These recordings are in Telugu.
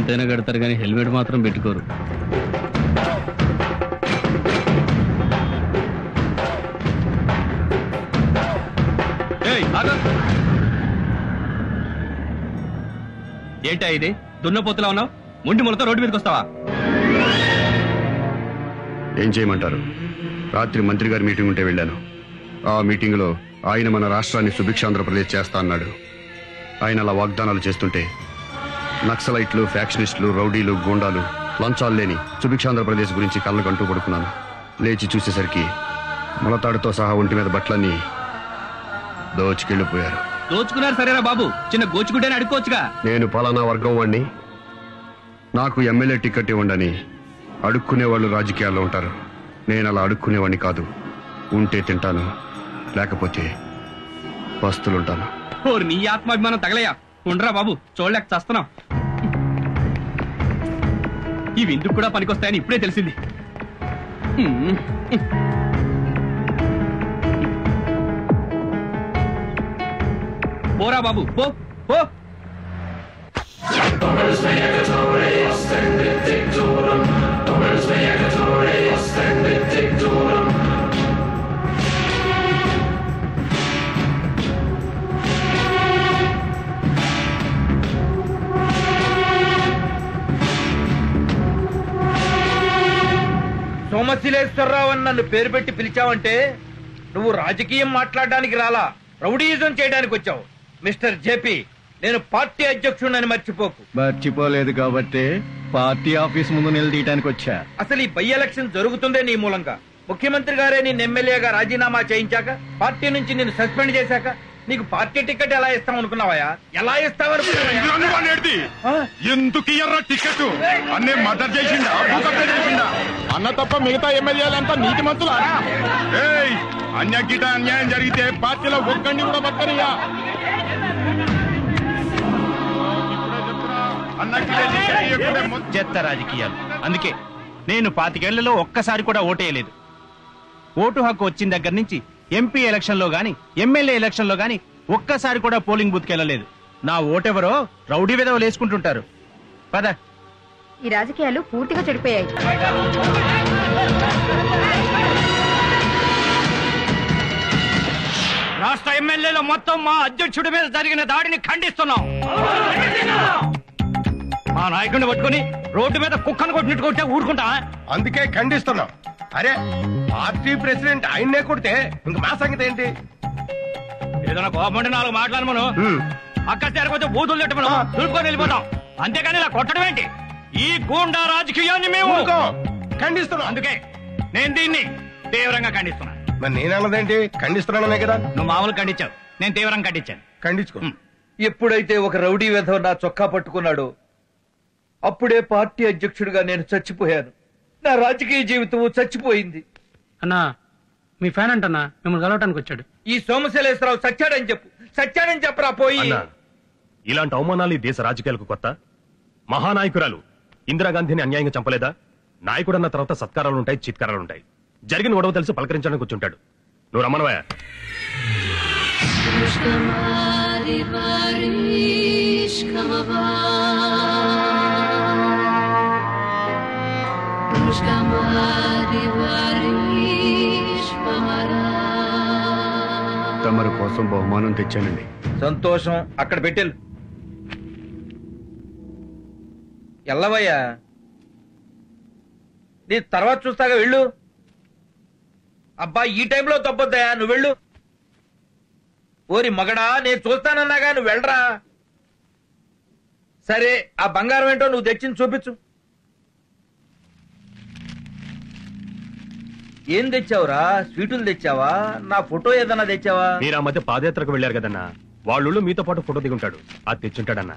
అయినా కడతారు కానీ హెల్మెట్ మాత్రం పెట్టుకోరు ఏయ్, ఆగు. ఏంటా ఇది దున్నపోతులా ఉన్నావు ముండి ములతో రోడ్డు మీదకి వస్తావా ఏం చేయమంటారు రాత్రి మంత్రి గారి మీటింగ్ ఉంటే వెళ్ళాను ఆ మీటింగ్లో ఆయన మన రాష్ట్రాన్ని సుభిక్షాంధ్రప్రదేశ్ చేస్తా అన్నాడు ఆయన అలా వాగ్దానాలు చేస్తుంటే నక్సలైట్లు ఫ్యాక్షనిస్టులు రౌడీలు గూండాలు లంచాలు లేని సుభిక్షాంధ్రప్రదేశ్ గురించి కళ్ళకంటూ పడుకున్నాను లేచి చూసేసరికి ములతాడుతో సహా ఒంటి మీద బట్టలన్నీ దోచుకెళ్ళిపోయారు దోచుకున్నారు సరేరా బాబు చిన్న గోచుకుంటేనే అడుక్కోవచ్చుగా నేను పలానా వర్గం వాణ్ణి నాకు ఎమ్మెల్యే టికెట్ ఇవ్వండి అడుక్కునే వాళ్ళు రాజకీయాల్లో ఉంటారు నేను అలా అడుక్కునేవాడిని కాదు ఉంటే తింటాను లేకపోతే పస్తులుంటాను ఓరి నీ ఆత్మాభిమానం తగలయ్యా ఉండరా బాబు చూడలేక చస్తున్నాం ఇవి ఎందుకు కూడా పనికొస్తాయని ఇప్పుడే తెలిసింది హ్మ్. పోరా బాబు పో పో సోమశిలేశ్వరరావు అని నన్ను పేరు పెట్టి పిలిచావంటే నువ్వు రాజకీయం మాట్లాడడానికి రాలా రౌడీయిజం చేయడానికి వచ్చావు మిస్టర్ జేపీ నేను పార్టీ అధ్యక్షుడిని మర్చిపోకు మర్చిపోలేదు కాబట్టి పార్టీ ఆఫీస్ ముందు నిలదీయటానికి వచ్చా అసలు ఈ బై ఎలక్షన్ జరుగుతుందే నీ మూలంగా ముఖ్యమంత్రి గారే నిన్ను ఎమ్మెల్యేగా రాజీనామా చేయించాక పార్టీ నుంచి నిన్ను సస్పెండ్ చేశాక నీకు పార్టీ టికెట్ ఎలా ఇస్తాం అనుకున్నావా ఎలా ఇస్తావనుకున్నావా ఆ? ఎందుకు ఇయ్యర్ర టికెట్ అన్నే మర్డర్ చేసిండా భూకబ్జ చేసిండా అన్న తప్ప మిగతా ఎమ్మెల్యేలంతా నీతి మంతులా ఏయ్ అన్యగిట అన్యాయం జరిగితే పార్టీలో ఒక్కడిని కూడా బతకనియా చెత్త రాజకీయాలు అందుకే నేను పాతికేళ్లలో ఒక్కసారి కూడా ఓటేయలేదు ఓటు హక్కు వచ్చిన దగ్గర నుంచి ఎంపీ ఎలక్షన్ లో గాని ఎమ్మెల్యే ఎలక్షన్ లో గాని ఒక్కసారి కూడా పోలింగ్ బూత్ వెళ్ళలేదు నా ఓటెవరో రౌడీ విధవ లేసుకుంటుంటారు పద ఈ రాజకీయాలు పూర్తిగా చెడిపోయాయి రాష్ట్ర ఎమ్మెల్యేలు మొత్తం మా అధ్యక్షుడి మీద జరిగిన దాడిని ఖండిస్తున్నాం మా నాయకుడిని పట్టుకుని రోడ్డు మీద కుక్కను కొట్టినట్టు కొట్టే ఊరుకుంటా అందుకే ఖండిస్తున్నాం అరే పార్టీ ప్రెసిడెంట్ ఆయన్నే కొడితే ఇంక మా సంగతి ఏంటి ఏదైనా కోపండి నాలుగు మాట్లాడమను అక్కడ చేరకపోతే బూతులు తిట్టమను దులుపుకొని వెళ్ళిపోతాం అంతేగాని ఇలా కొట్టడం ఏంటి ఈ గూండా రాజకీయాన్ని మేము ఊరుకో. ఖండిస్తున్నాం అందుకే నేను దీన్ని తీవ్రంగా ఖండిస్తున్నా మరి నేనన్నదేంటి ఖండిస్తున్నాననే కదా నువ్వు మామూలు ఖండించావు నేను తీవ్రంగా ఖండించాను ఖండించుకో ఎప్పుడైతే ఒక రౌడీ వెధవ నా చొక్కా పట్టుకున్నాడో అప్పుడే పార్టీ అధ్యక్షుడిగా నేను చచ్చిపోయాను నా రాజకీయ జీవితం చచ్చిపోయింది అన్నా మీ ఫ్యాన్ అంటన్నా మిమ్మల్ని కలవటానికి వచ్చాడు ఈ సోమశైలేశ్వరరావు సచ్చాడని చెప్పు సచ్చాడని చెప్పరా పోయి అన్నా ఇలాంటి అవమానాలు ఈ దేశ రాజకీయాలకు కొత్త మహానాయకురాలు ఇందిరాగాంధీని అన్యాయంగా చంపలేదా నాయకుడన్న తర్వాత సత్కారాలు ఉంటాయి చిత్కారాలు ఉంటాయి జరిగిన గొడవ తెలిసి పలకరించడానికి కూర్చుంటాడు నువ్వు రమ్మనవయ్యా తమరి కోసం బహుమానం తెచ్చానండి సంతోషం అక్కడ పెట్టెలు ఎల్లవయ్యా నీ తర్వాత చూస్తాగా వెళ్ళు అబ్బా ఈ టైంలో తప్పొద్దయా నువ్వు వెళ్ళు ఓరి మగడా నేను చూస్తానన్నాగా నువ్వు వెళ్ళరా సరే ఆ బంగారం ఏంటో నువ్వు తెచ్చింది చూపించు ఏం తెచ్చావురా స్వీటులు తెచ్చావా నా ఫోటో ఏదన్నా తెచ్చావా మీరు ఆ మధ్య పాదయాత్రకు వెళ్ళారు కదన్నా వాళ్ళు మీతో పాటు ఫోటో దిగుంటాడు అది తెచ్చుంటాడన్నా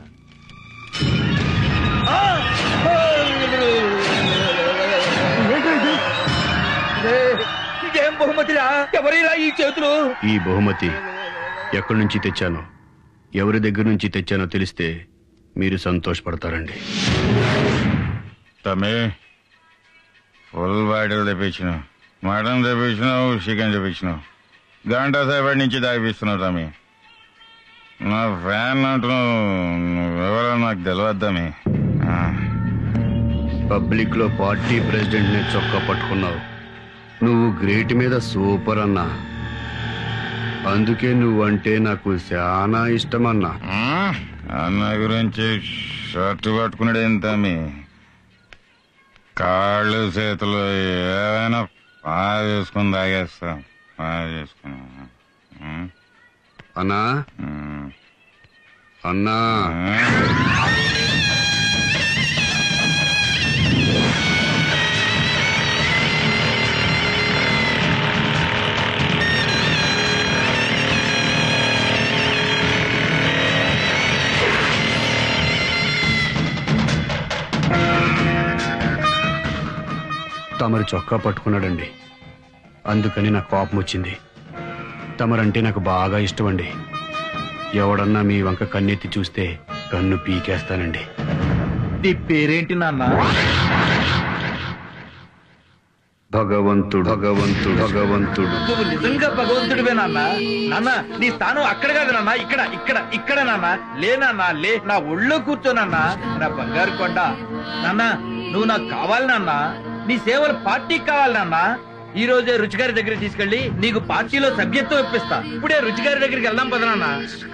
ఇదేం బహుమతిరా ఎవరిలా ఈ చేతులు ఈ బహుమతి ఎక్కడి నుంచి తెచ్చానో ఎవరి దగ్గర నుంచి తెచ్చానో తెలిస్తే మీరు సంతోషపడతారండి తమ్మి ఫుల్ బాటిల్ తెప్పించినావు మటన్ తెప్పించినావు చికెన్ తెప్పించినావు గంట సేపటి నుంచి తాగిపిస్తున్నావు తమ్మి నా ఫ్యాన్ అంటున్నావు నువ్వెవరో నాకు తెలియదు తమ్మి పబ్లిక్ లో పార్టీ ప్రెసిడెంట్ ని చొక్కా పట్టుకున్నావు నువ్వు గ్రేట్ మీద సూపర్ అన్నా అందుకే నువ్వంటే నాకు చాలా ఇష్టం అన్నా అన్న గురించి షర్ట్ పట్టుకున్నాడు ఎంత మీ కాళ్ళు చేతులు ఏదైనా బాగా చేసుకుని తాగేస్తా బాగా చేసుకుని ఉమ్, అన్నా ఉమ్, అన్నా ఉమ్. తమరు చొక్కా పట్టుకున్నాడండి అందుకని నాకు కోపం వచ్చింది తమరంటే నాకు బాగా ఇష్టం అండి ఎవడన్నా మీ వంక కన్నెత్తి చూస్తే కన్ను పీకేస్తానండి నీ పేరేంటి నాన్న భగవంతుడు భగవంతుడు భగవంతుడు నువ్వు నిజంగా భగవంతుడివే నాన్న నాన్న నీ స్థానం అక్కడ కాదు నాన్న ఇక్కడ ఇక్కడ ఇక్కడ నాన్న లే నాన్న లే నా ఒళ్ళో కూర్చోనన్నా నా బంగారు కొండ నాన్న నువ్వు నాకు కావాలి నాన్న నీ సేవలు పార్టీకి కావాలి నాన్న ఈ రోజే రుచిగారి దగ్గర తీసుకెళ్లి నీకు పార్టీలో సభ్యత్వం ఇప్పిస్తా ఇప్పుడే రుచిగారి దగ్గరికి వెళ్దాం పద నాన్న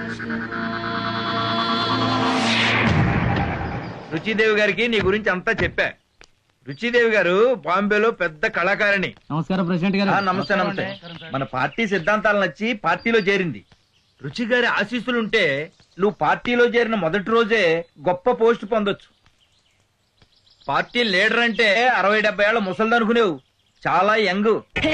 రుచిదేవి గారికి నీ గురించి అంతా చెప్పా రుచిదేవి గారు బాంబేలో పెద్ద కళాకారిణి నమస్కారం ప్రెసిడెంట్ ఆ, నమస్తే నమస్తే మన పార్టీ సిద్ధాంతాలు నచ్చి పార్టీలో చేరింది రుచి గారి ఆశీస్సులుంటే నువ్వు పార్టీలో చేరిన మొదటి రోజే గొప్ప పోస్ట్ పొందొచ్చు పార్టీ లీడర్ అంటే అరవై డెబ్బై ఏళ్ళ ముసలిది అనుకునేవు చాలా యంగ్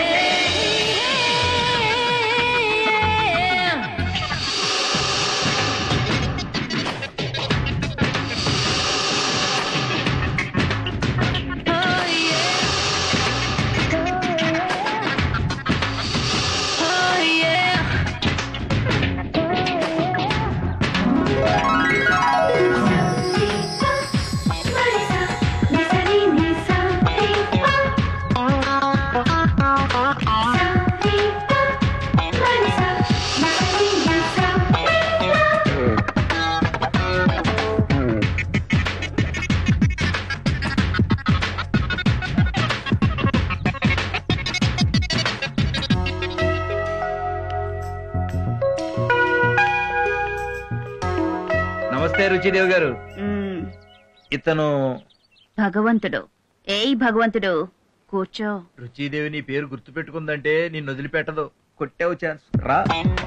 నమస్తే రుచిదేవి గారు ఇతను భగవంతుడు ఏయ్ భగవంతుడు కూర్చో రుచిదేవి నీ పేరు గుర్తు పెట్టుకుందంటే నిన్ను వదిలిపెట్టదు కొట్టావు ఛాన్స్ రా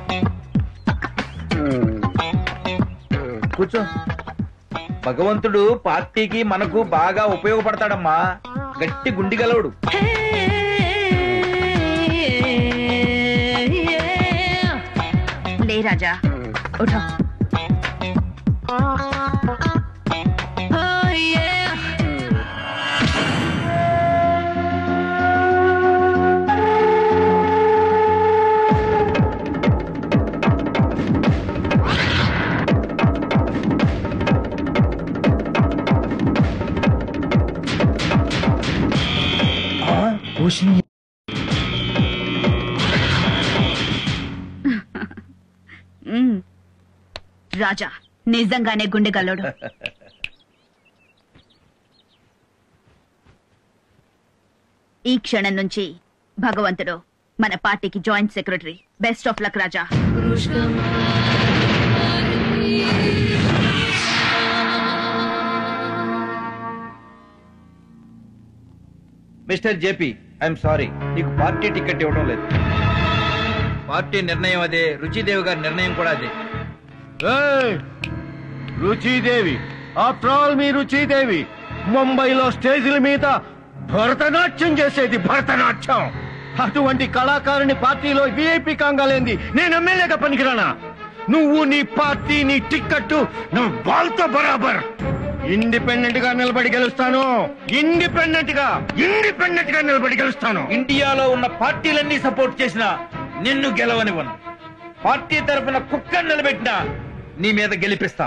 కూర్చో భగవంతుడు పార్టీకి మనకు బాగా ఉపయోగపడతాడమ్మా గట్టి గుండి గలవుడు లే రాజా ఉఠో మ్మ్. రాజా నిజంగానే గుండెగల్లోడు ఈ క్షణం నుంచి భగవంతుడు మన పార్టీకి joint secretary best of luck రాజా మిస్టర్ జేపీ ఐఎమ్ సారీ నీకు పార్టీ టికెట్ ఇవ్వడం లేదు పార్టీ నిర్ణయం అదే రుచిదేవి గారి నిర్ణయం కూడా అదే ఏయ్! రుచిదేవి ఆఫ్టర్ ఆల్ మీ రుచిదేవి ముంబైలో స్టేజీల మీద భరతనాట్యం చేసేది భరతనాట్యం అటువంటి కళాకారుని పార్టీలో విఐపి కాంగాలేంది నేను ఎమ్మెల్యేగా పనికిరానా నువ్వు నీ పార్టీ నీ టిక్కెట్ నువ్వు బాల్తో బరాబర్ ఇండిపెండెంట్ గా నిలబడి గెలుస్తాను ఇండిపెండెంట్ గా ఇండిపెండెంట్ గా నిలబడి గెలుస్తాను ఇండియాలో ఉన్న పార్టీలన్నీ సపోర్ట్ చేసినా నిన్ను గెలవనివ్వను పార్టీ తరఫున కుక్కను నిలబెట్టినా నీ మీద గెలిపిస్తా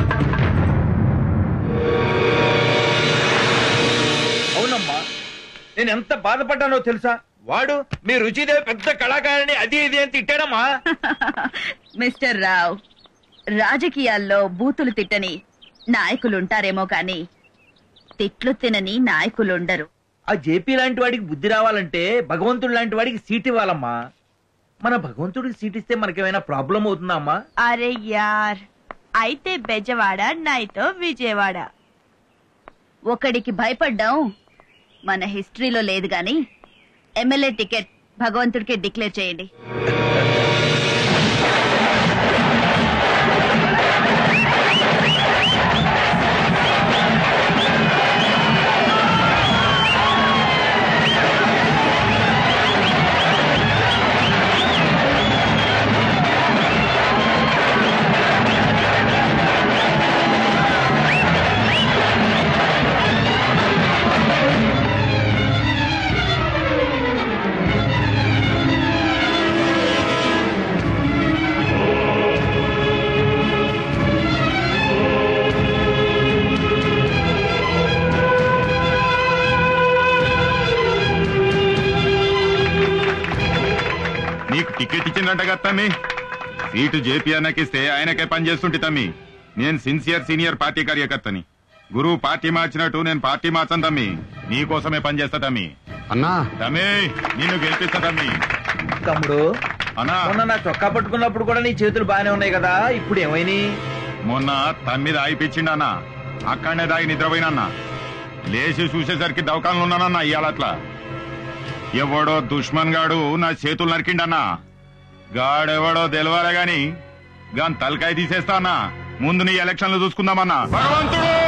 అవునమ్మా నేను ఎంత బాధపడ్డానో తెలుసా వాడు మీ రుచిదేవి పెద్ద కళాకారిణి అది ఇది అని తిట్టాడమ్మా మిస్టర్ రావ్ రాజకీయాల్లో బూతులు తిట్టని నాయకులుంటారేమో కాని తిట్లు తినని నాయకులుండరు ఆ జేపీ లాంటి వాడికి బుద్ధి రావాలంటే భగవంతుడు లాంటి వాడికి సీట్ ఇవ్వాలమ్మా మన భగవంతుడికి సీట్ ఇస్తే మనకేమైనా ప్రాబ్లం అవుతుందా అమ్మా అరే యార్ అయితే బెజవాడ నైతో విజయవాడ ఒకడికి భయపడ్డం మన హిస్టరీలో లేదు గాని ఎమ్మెల్యే టికెట్ భగవంతుడికి డిక్లేర్ చేయండి నీకు టికెట్ ఇచ్చిందంట కదా తమ్మి సీటు జేపీ అన్నకిస్తే ఆయనకే పని చేస్తుంటే తమ్మి నేను సిన్సియర్ సీనియర్ పార్టీ కార్యకర్తని గురువు పార్టీ మార్చినట్టు నేను పార్టీ మార్చను తమ్మి నీకోసమే పని చేస్తా తమ్మి అన్నా తమ్మి నిన్ను గెలిపిస్తా తమ్మి తమ్ముడు అన్నా మొన్న నా చొక్కా పట్టుకున్నప్పుడు కూడా నీ చేతులు బానే ఉన్నాయి కదా ఇప్పుడు ఏమైనాయి మొన్న తమ్మిది ఆగిపించిండన్న అక్కడనే దాగి నిద్రపోయినన్నా లేచి చూసేసరికి దవకాలను ఉన్నానన్నా ఇవాళ అట్లా ఎవడో దుష్మన్ గాడు నా చేతులు నరికిండన్నా గాడెవడో తెలవాలే గాని గాని తలకాయ తీసేస్తా అన్నా ముందు నీ ఎలక్షన్లు చూసుకుందామన్నా భగవంతుడు